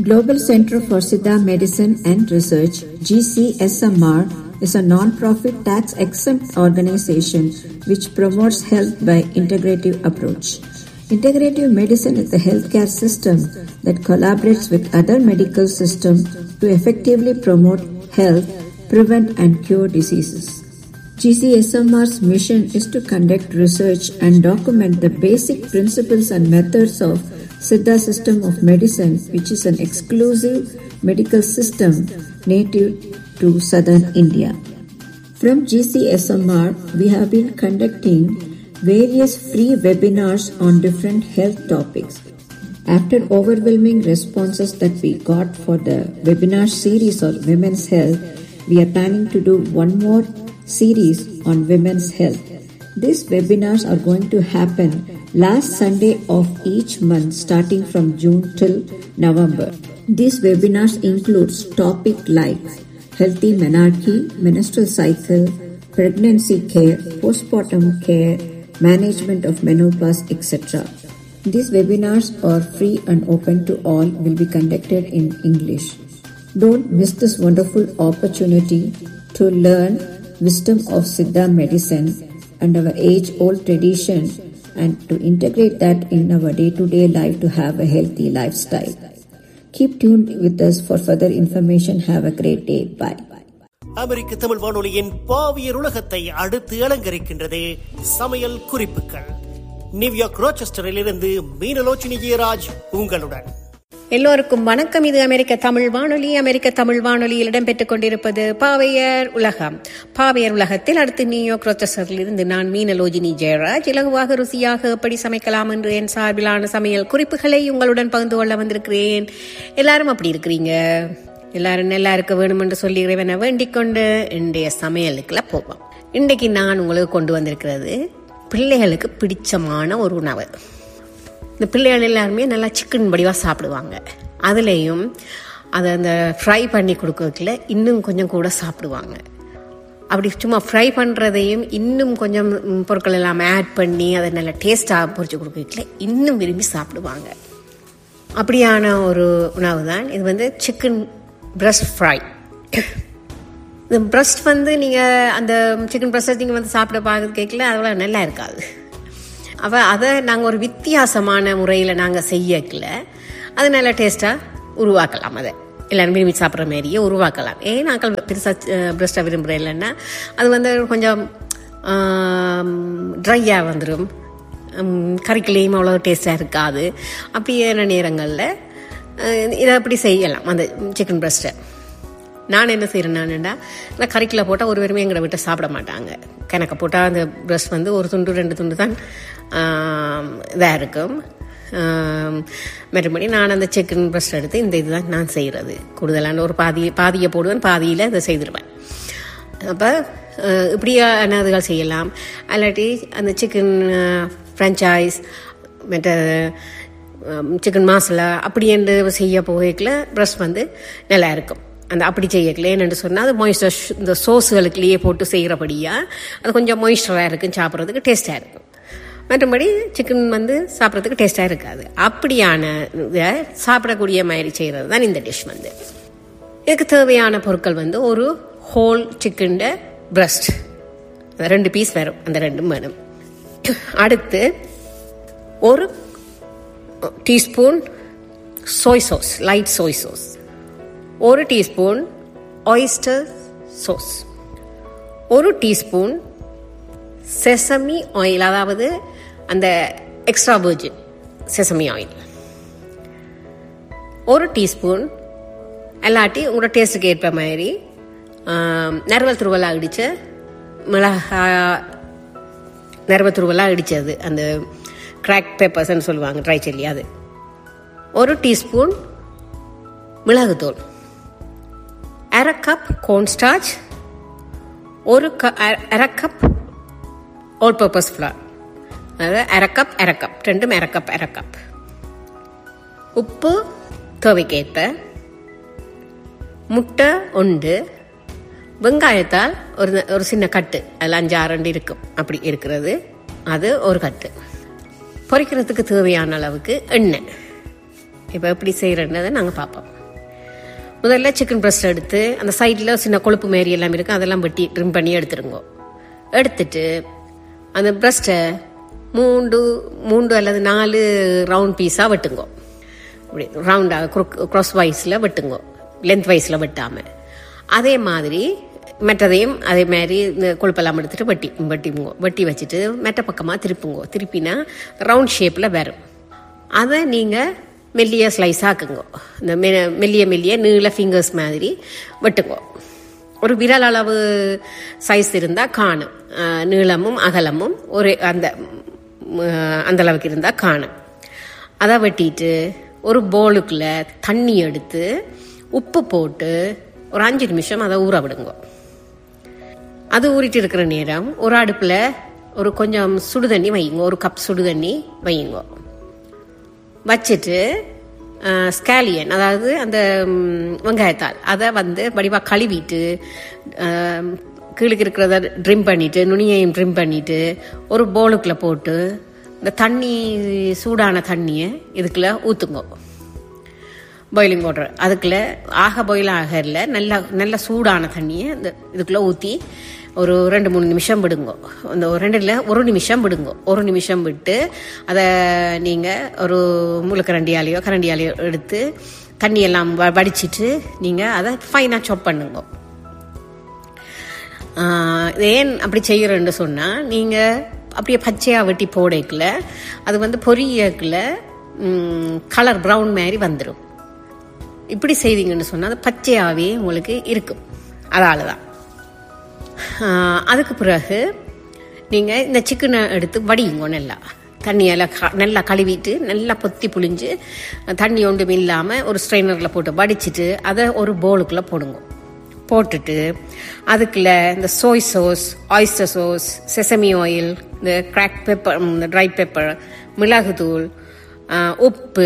Global Center for Siddha Medicine and Research, GCSMR, is a non-profit tax-exempt organization which promotes health by integrative approach. Integrative medicine is a healthcare system that collaborates with other medical systems to effectively promote health, prevent and cure diseases. GCSMR's mission is to conduct research and document the basic principles and methods of Siddha system of medicine, which is an exclusive medical system native to southern India. From GCSMR, we have been conducting various free webinars on different health topics. After overwhelming responses that we got for the webinar series on women's health, we are planning to do one more series on women's health. These webinars are going to happen last Sunday of each month starting from June till November. These webinars include topics like healthy menarche, menstrual cycle, pregnancy care, postpartum care, management of menopause, etc. These webinars are free and open to all, will be conducted in English. Don't miss this wonderful opportunity to learn wisdom of Siddha medicine and our age old tradition and to integrate that in our day to day life to have a healthy lifestyle. Keep tuned with us for further information. Have a great day. Bye. அமெரிக்க தமிழ் வானொலியின் பாவியர் உலகத்தை அடுத்து அலங்கரிக்கின்றது சமையல் குறிப்புகள் New York ரோச்செஸ்டரில் இருந்து மீனலோச்சினி ஜெயராஜ் உங்களுடன் எல்லோருக்கும் வணக்கம் இது அமெரிக்க தமிழ் வானொலி அமெரிக்க தமிழ் வானொலியில் இடம்பெற்றுக் கொண்டிருப்பது பாவையர் உலகம் பாவையர் உலகத்தில் அடுத்து நியூயார்க் ரோச்சஸரில் இருந்து நான் மீனலோஜினி ஜெயராஜ் இலகுவாக ருசியாக எப்படி சமைக்கலாம் என்று என் சார்பிலான சமையல் குறிப்புகளை உங்களுடன் பகிர்ந்து கொள்ள வந்திருக்கிறேன் எல்லாரும் அப்படி இருக்கிறீங்க எல்லாரும் நல்லா இருக்க வேணும் என்று சொல்லி இறைவனை வேண்டிக் கொண்டு இன்றைய சமையலுக்குள்ள போவோம் இன்றைக்கு நான் உங்களுக்கு கொண்டு வந்திருக்கிறது பிள்ளைகளுக்கு பிடிச்சமான ஒரு உணவு இந்த பிள்ளைகள் எல்லாருமே நல்லா சிக்கன் வடிவாக சாப்பிடுவாங்க அதுலேயும் அதை அந்த ஃப்ரை பண்ணி கொடுக்கறதுல இன்னும் கொஞ்சம் கூட சாப்பிடுவாங்க அப்படி சும்மா ஃப்ரை பண்ணுறதையும் இன்னும் கொஞ்சம் பொருட்கள் எல்லாம் ஆட் பண்ணி அதை நல்லா டேஸ்ட்டாக பொறிச்சு கொடுக்கறதுல இன்னும் விரும்பி சாப்பிடுவாங்க அப்படியான ஒரு உணவு தான் இது வந்து சிக்கன் பிரஸ்ட் ஃப்ரை இந்த பிரஸ்ட் வந்து நீங்கள் அந்த சிக்கன் பிரஸ்ட் நீங்கள் வந்து சாப்பிட பார்க்க கேட்கல அவ்வளோ நல்லா இருக்காது அவ அதை நாங்கள் ஒரு வித்தியாசமான முறையில் நாங்கள் செய்யக்கல அது நல்ல டேஸ்ட்டாக உருவாக்கலாம் அதை எல்லாரும் விரும்பி சாப்பிட்ற மாதிரியே உருவாக்கலாம் ஏன் நாங்கள் பெருசாக பிரஸ்ட்டாக விரும்புகிறேன் இல்லைன்னா அது வந்து கொஞ்சம் ட்ரையாக வந்துடும் கறிக்கலையும் அவ்வளோ டேஸ்ட்டாக இருக்காது அப்படியான நேரங்களில் இதை அப்படி செய்யலாம் அந்த சிக்கன் பிரஸ்ட்டை நான் என்ன செய்கிறேன்னான்டா நான் கறிக்கில் போட்டால் ஒரு பேருமே எங்களை விட்டு சாப்பிட மாட்டாங்க கணக்க போட்டால் அந்த ப்ரஷ் வந்து ஒரு துண்டு ரெண்டு துண்டு தான் இதாக இருக்கும் மறுபடி நான் அந்த சிக்கன் ப்ரஷ் எடுத்து இந்த இதுதான் நான் செய்கிறது கூடுதலான ஒரு பாதி பாதியை போடுவேன் பாதியில் இதை செய்திருவேன் அப்போ இப்படியான இதுகள் செய்யலாம் அல்லாட்டி அந்த சிக்கன் ஃப்ரெஞ்சைஸ் மற்ற சிக்கன் மசாலா அப்படி என்று செய்ய போகல ப்ரஷ் வந்து நல்லா இருக்கும் அந்த அப்படி செய்யக்கல என்னென்னு சொன்னால் அது மாய்ஸ்டர் இந்த சோஸுகளுக்குள்ளேயே போட்டு செய்கிறபடியாக அது கொஞ்சம் மாய்ஸ்டராக இருக்கும் சாப்பிட்றதுக்கு டேஸ்ட்டாக இருக்கும் மற்றபடி சிக்கன் வந்து சாப்பிட்றதுக்கு டேஸ்ட்டாக இருக்காது அப்படியான இதை சாப்பிடக்கூடிய மாதிரி செய்கிறது தான் இந்த டிஷ் வந்து இதுக்கு தேவையான பொருட்கள் வந்து ஒரு ஹோல் சிக்கன் பிரஸ்ட் ரெண்டு பீஸ் வரும் அந்த ரெண்டும் வேணும் அடுத்து ஒரு teaspoon soy sauce light soy sauce ஒரு டீஸ்பூன் ஆயிஸ்டர் சோஸ் ஒரு டீஸ்பூன் செசமி ஆயில் அதாவது அந்த எக்ஸ்ட்ரா வெர்ஜின் செசமி ஆயில் ஒரு டீஸ்பூன் எல்லாட்டி உங்களோட டேஸ்ட்டுக்கு ஏற்ப மாதிரி நறுவல் துருவலாக அடித்த மிளகா நறுவல் துருவலாக அடித்தது அந்த கிராக் பேப்பர்ஸ்ன்னு சொல்லுவாங்க ட்ரை சில்லி அது ஒரு டீஸ்பூன் மிளகுத்தூள் அரை கப் கோன்ஸ்டார்ச் ஒரு க அரை கப் ஓல் பர்பஸ் ஃப்ளார் அதாவது அரை கப் அரை கப் ரெண்டும் அரை கப் அரை கப் உப்பு தேவைக்கேற்ப முட்டை உண்டு வெங்காயத்தால் ஒரு ஒரு சின்ன கட்டு அதில் அஞ்சு ஆறு இருக்கும் அப்படி இருக்கிறது அது ஒரு கட்டு பொரிக்கிறதுக்கு தேவையான அளவுக்கு எண்ணெய் இப்போ எப்படி செய்கிறன்றதை நாங்கள் பார்ப்போம் முதல்ல சிக்கன் பிரஸ்ட் எடுத்து அந்த சைடில் சின்ன கொழுப்பு மாரி எல்லாம் இருக்கும் அதெல்லாம் வெட்டி ட்ரிம் பண்ணி எடுத்துருங்க எடுத்துட்டு அந்த பிரஸ்ட்டை மூண்டு மூன்று அல்லது நாலு ரவுண்ட் பீஸாக வெட்டுங்கோ இப்படி ரவுண்டாக க்ராஸ் வைஸில் வெட்டுங்கோ லென்த் வைஸில் வெட்டாமல் அதே மாதிரி மற்றதையும் அதே மாதிரி இந்த கொழுப்பெல்லாம் எடுத்துட்டு வெட்டி வெட்டிங்க வெட்டி வச்சுட்டு மெட்ட பக்கமாக திருப்புங்கோ திருப்பினா ரவுண்ட் ஷேப்பில் வரும் அதை நீங்கள் மெல்லிய ஸ்லைஸ் ஆக்குங்க இந்த மெ- மெல்லிய மெல்லிய நீள ஃபிங்கர்ஸ் மாதிரி வெட்டுங்க ஒரு விரல் அளவு சைஸ் இருந்தால் காணும் அஹ் நீளமும் அகலமும் ஒரு அந்த ம், அந்த அளவுக்கு இருந்தால் காணும் அதை வெட்டிட்டு ஒரு பவுலுக்குள்ள தண்ணி எடுத்து உப்பு போட்டு ஒரு அஞ்சு நிமிஷம் அதை ஊற விடுங்க அது ஊறிட்டு இருக்கிற நேரம் ஒரு அடுப்பில் ஒரு கொஞ்சம் சுடுதண்ணி வையுங்க ஒரு கப் சுடுதண்ணி வையுங்க வச்சுட்டு ஸ்கேலியன் அதாவது அந்த ம், வெங்காயத்தாள் அதை வந்து வடிவாக கழுவிட்டு ஆம், கீழுக்கு இருக்கிறத ட்ரிம் பண்ணிட்டு நுனியையும் ட்ரிம் பண்ணிட்டு ஒரு பவுலுக்குள்ள போட்டு இந்த தண்ணி சூடான தண்ணியை இதுக்குள்ள ஊற்றுங்க பாயிலிங் வாட்டர் அதுக்குள்ள ஆக பாயில் ஆகல நல்ல நல்ல சூடான தண்ணியை இந்த இதுக்குள்ள ஊற்றி ஒரு ரெண்டு மூணு நிமிஷம் விடுங்க அந்த ஒரு ரெண்டுல ஒரு நிமிஷம் விடுங்க ஒரு நிமிஷம் விட்டு அதை நீங்கள் ஒரு முழுக்கரண்டியாலேயோ கரண்டியாலேயோ எடுத்து தண்ணியெல்லாம் வ- வடிச்சிட்டு நீங்கள் அதை ஃபைனாக சாப் பண்ணுங்க ஆஹ் இது ஏன் அப்படி செய்கிறேன்னு சொன்னால் நீங்கள் அப்படியே பச்சையாக வெட்டி போடக்கல அது வந்து பொரியக்கல கலர் ப்ரௌன் மாதிரி வந்துடும் இப்படி செய்தீங்கன்னு சொன்னால் அது பச்சையாகவே உங்களுக்கு இருக்கும் அதால தான் ஆஹ் அதுக்கு பிறகு நீங்கள் இந்த சிக்கனை எடுத்து வடியுங்க நல்லா தண்ணியால் க- நல்லா கழுவிட்டு நல்லா பொத்தி புழிஞ்சு தண்ணி ஒன்றும் இல்லாமல் ஒரு ஸ்ட்ரெயினரில் போட்டு வடிச்சிட்டு அதை ஒரு பவுலுக்குள்ளே போடுங்க போட்டுட்டு அதுக்குள்ள இந்த soy sauce oyster sauce sesame oil இந்த கிராக் பெப்பர் இந்த ட்ரை பெப்பர் மிளகுத்தூள் ஆஹ் உப்பு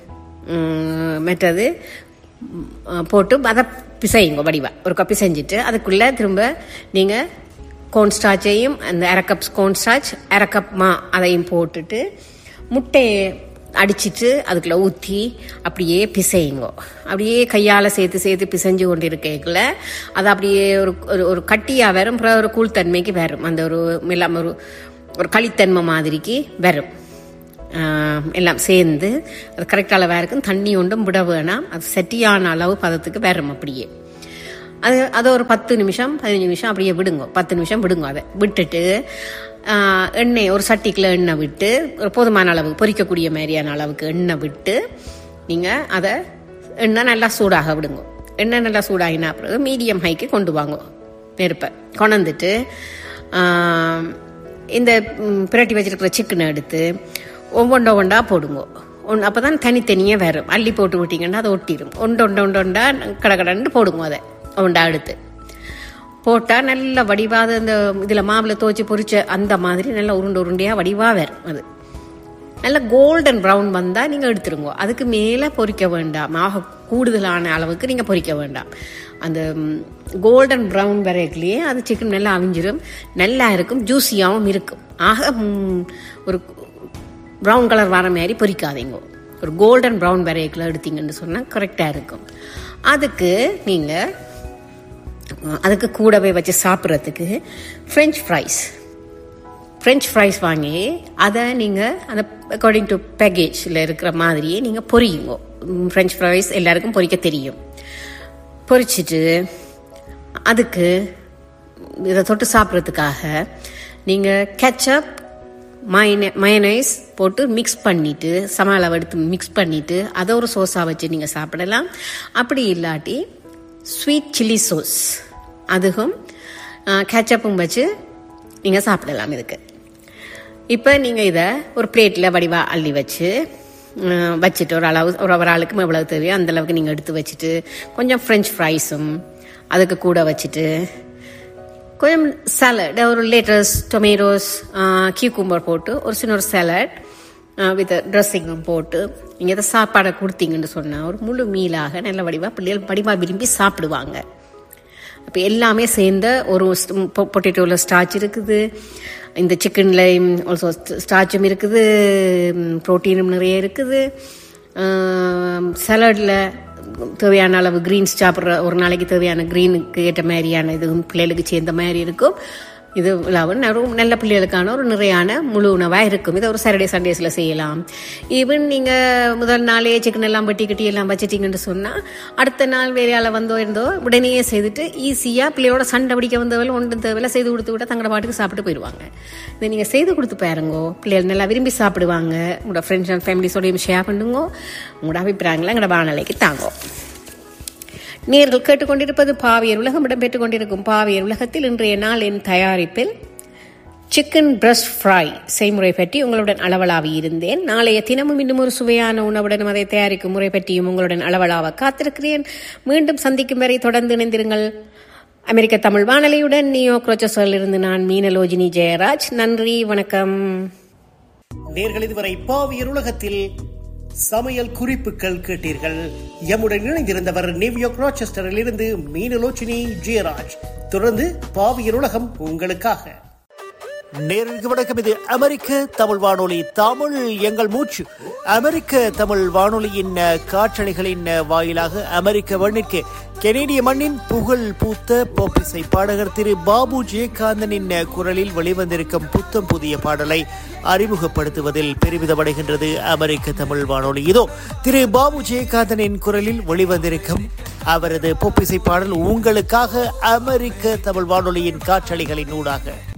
உம், மற்றது உம், ஆஹ் போட்டு அதை பிசையுங்க வடிவா ஒரு கப் பிசைஞ்சிட்டு அதுக்குள்ளே திரும்ப நீங்கள் கோன்ஸ்டாச்சையும் அந்த அரை கப் கோன்ஸ்டாச் அரை கப் மா அதையும் போட்டுட்டு முட்டையை அடிச்சிட்டு அதுக்குள்ள ஊற்றி அப்படியே பிசையுங்க அப்படியே கையால் சேர்த்து சேர்த்து பிசைஞ்சு கொண்டு இருக்கல அது அப்படியே ஒரு ஒரு- ஒரு கட்டியாக வரும் அப்புறம் ஒரு கூழ்த்தன்மைக்கு வரும் அந்த ஒரு எல்லாம் ஒரு ஒரு களித்தன்மை மாதிரிக்கு வரும் ஆஹ் எல்லாம் சேர்ந்து அது கரெக்ட் அளவாக இருக்கும் தண்ணி ஒன்றும் விட வேணாம் அது செட்டியான அளவு பதத்துக்கு வரும் அப்படியே அது அதை ஒரு பத்து நிமிஷம் பதினஞ்சு நிமிஷம் அப்படியே விடுங்க பத்து நிமிஷம் விடுங்க அதை விட்டுட்டு ஆஹ், எண்ணெய் ஒரு சட்டிக்குள்ள எண்ணெய் விட்டு ஒரு போதுமான அளவுக்கு பொரிக்கக்கூடிய மாதிரியான அளவுக்கு எண்ணெய் விட்டு நீங்கள் அதை எண்ணெய் நல்லா சூடாக விடுங்க எண்ணெய் நல்லா சூடாகினா பிறகு மீடியம் ஹைக்கு கொண்டு வாங்க நெருப்பை கொணந்துட்டு ஆஹ், இந்த ம், பிரட்டி வச்சிருக்கிற சிக்கனை எடுத்து ஒவ்வொண்ட ஒண்டா போடுங்க ஒன் அப்போ தான் தனித்தனியாக வரும் அள்ளி போட்டு விட்டீங்கன்னா அதை ஒட்டிடும் ஒன்று ஒன்று ஒன்று ஒண்டா கடகடன்னு போடுங்க அதை ஒண்டா எடுத்து போட்டால் நல்ல வடிவாத இந்த இதில் மாவில் துவச்சி பொரிச்ச அந்த மாதிரி நல்ல உருண்டை உருண்டையாக வடிவாக வரும் அது நல்ல கோல்டன் ப்ரௌன் வந்தால் நீங்கள் எடுத்துருங்க அதுக்கு மேலே பொரிக்க வேண்டாம் ஆக கூடுதலான அளவுக்கு நீங்கள் பொரிக்க வேண்டாம் அந்த கோல்டன் ப்ரௌன் வரைக்குள்ளேயே அது சிக்கன் நல்லா அவிஞ்சிரும் நல்லா இருக்கும் ஜூஸியாகவும் இருக்கும் ஆக ம், ஒரு ப்ரௌன் கலர் வர மாதிரி பொரிக்காதீங்க ஒரு கோல்டன் ப்ரௌன் வரைக்குள்ள எடுத்தீங்கன்னு சொன்னால் கரெக்டாக இருக்கும் அதுக்கு நீங்கள் அதுக்கு கூடவே வச்சு சாப்பிட்றதுக்கு ஃப்ரெஞ்ச் ஃப்ரைஸ் ஃப்ரெஞ்ச் ஃப்ரைஸ் வாங்கி அதை நீங்கள் அந்த அக்கார்டிங் டு பேக்கேஜில் இருக்கிற மாதிரியே நீங்கள் பொரியுங்க ஃப்ரெஞ்ச் ஃப்ரைஸ் எல்லாருக்கும் பொரிக்க தெரியும் பொரிச்சிட்டு அதுக்கு இதை தொட்டு சாப்பிட்றதுக்காக நீங்கள் கெச்சப் மயன மயனைஸ் போட்டு மிக்ஸ் பண்ணிட்டு சம அளவு எடுத்து மிக்ஸ் பண்ணிட்டு அதை ஒரு சோஸாக வச்சு நீங்கள் சாப்பிடலாம் அப்படி இல்லாட்டி ஸ்வீட் சில்லி சோஸ் அதுவும் கேச்சப்பும் வச்சு நீங்கள் சாப்பிடலாம் இதுக்கு இப்போ நீங்கள் இதை ஒரு பிளேட்டில் வடிவாக அள்ளி வச்சு அஹ், வச்சுட்டு ஒரு அளவு ஒரு ஒரு ஆளுக்கு எவ்வளவு தேவையோ அந்த அளவுக்கு நீங்கள் எடுத்து வச்சுட்டு கொஞ்சம் ஃப்ரெஞ்ச் ஃப்ரைஸும் அதுக்கு கூட வச்சுட்டு கொஞ்சம் சாலட் ஒரு லேட்டஸ் டொமேட்டோஸ் கியூக்கும்பர் போட்டு ஒரு சின்ன ஒரு சாலட் வித் ட்ரெஸ்ஸிங்கும் போட்டு நீங்கள் இதை சாப்பாடை கொடுத்தீங்கன்னு சொன்னால் ஒரு முழு மீலாக நல்ல வடிவாக பிள்ளைகள் வடிவாக விரும்பி சாப்பிடுவாங்க அப்போ எல்லாமே சேர்ந்த ஒரு பொட்டேட்டோவில் ஸ்டார்ச் இருக்குது இந்த சிக்கனில் ஆல்சோ ஸ்டார்ச்சும் இருக்குது ப்ரோட்டீனும் நிறைய இருக்குது சலாடில் தேவையான அளவு கிரீன்ஸ் சாப்பிட்ற ஒரு நாளைக்கு தேவையான கிரீனுக்கு ஏற்ற மாதிரியான இதுவும் பிள்ளைகளுக்கு சேர்ந்த மாதிரி இருக்கும் இது இல்லாமல் ஒரு நல்ல பிள்ளைகளுக்கான ஒரு நிறையான முழு உணவாக இருக்கும் இதை ஒரு சாட்டர்டே சண்டேஸில் செய்யலாம் ஈவன் நீங்கள் முதல் நாளே சிக்கன் எல்லாம் வெட்டி கட்டி எல்லாம் வச்சிட்டிங்கன்னு சொன்னால் அடுத்த நாள் வேலையால் வந்தோ இருந்தோ உடனேயே செய்துட்டு ஈஸியாக பிள்ளையோட சண்டை பிடிக்க வந்தவரை ஒன்று தேவையில்ல செய்து கொடுத்து விட தங்களோட பாட்டுக்கு சாப்பிட்டு போயிடுவாங்க இதை நீங்கள் செய்து கொடுத்து பாருங்கோ பிள்ளைகள் நல்லா விரும்பி சாப்பிடுவாங்க உங்களோட ஃப்ரெண்ட்ஸ் அண்ட் ஃபேமிலிஸோடையும் ஷேர் பண்ணுங்க உங்களோட அபிப்பிராயங்களை எங்களோட வானலைக்கு தாங்கோ நேர்கள் கேட்டுக்கொண்டிருப்பது பாவியர் உலகம் இடம்பெற்றுக் கொண்டிருக்கும் பாவியர் உலகத்தில் இன்றைய நாளின் தயாரிப்பில் சிக்கன் பிரஸ்ட் ஃப்ரை செய்முறை பற்றி உங்களுடன் அளவலாவி இருந்தேன் நாளைய தினமும் இன்னும் ஒரு சுவையான உணவுடன் அதை தயாரிக்கும் முறை பற்றியும் உங்களுடன் அளவலாவ காத்திருக்கிறேன் மீண்டும் சந்திக்கும் வரை தொடர்ந்து இணைந்திருங்கள் அமெரிக்க தமிழ் வானொலியுடன் நியோ குரோச்சஸில் இருந்து நான் மீனலோஜினி ஜெயராஜ் நன்றி வணக்கம் நேர்கள் இதுவரை பாவியர் உலகத்தில் சமையல் குறிப்புகள் கேட்டீர்கள் எம்முடன் இணைந்திருந்தவர் நியூயார்க் ராச்செஸ்டரில் இருந்து மீனலோச்சினி ஜெயராஜ் தொடர்ந்து பாவியர் உலகம் உங்களுக்காக நேருக்கு வணக்கம் இது அமெரிக்க தமிழ் வானொலி தமிழ் எங்கள் மூச்சு அமெரிக்க தமிழ் வானொலியின் அஹ், காற்றலைகளின் அஹ், வாயிலாக அமெரிக்க மண்ணிற்கு கெனேடிய மண்ணின் புகழ் பூத்த போப்பிசை பாடகர் திரு பாபு ஜெயகாந்தனின் அஹ், குரலில் வெளிவந்திருக்கும் புத்தம் புதிய பாடலை அறிமுகப்படுத்துவதில் பெருமிதமடைகின்றது அமெரிக்க தமிழ் வானொலி இதோ திரு பாபு ஜெயகாந்தனின் குரலில் வெளிவந்திருக்கும் அவரது பொப்பிசை பாடல் உங்களுக்காக அமெரிக்க தமிழ் வானொலியின் காற்றலைகளின் ஊடாக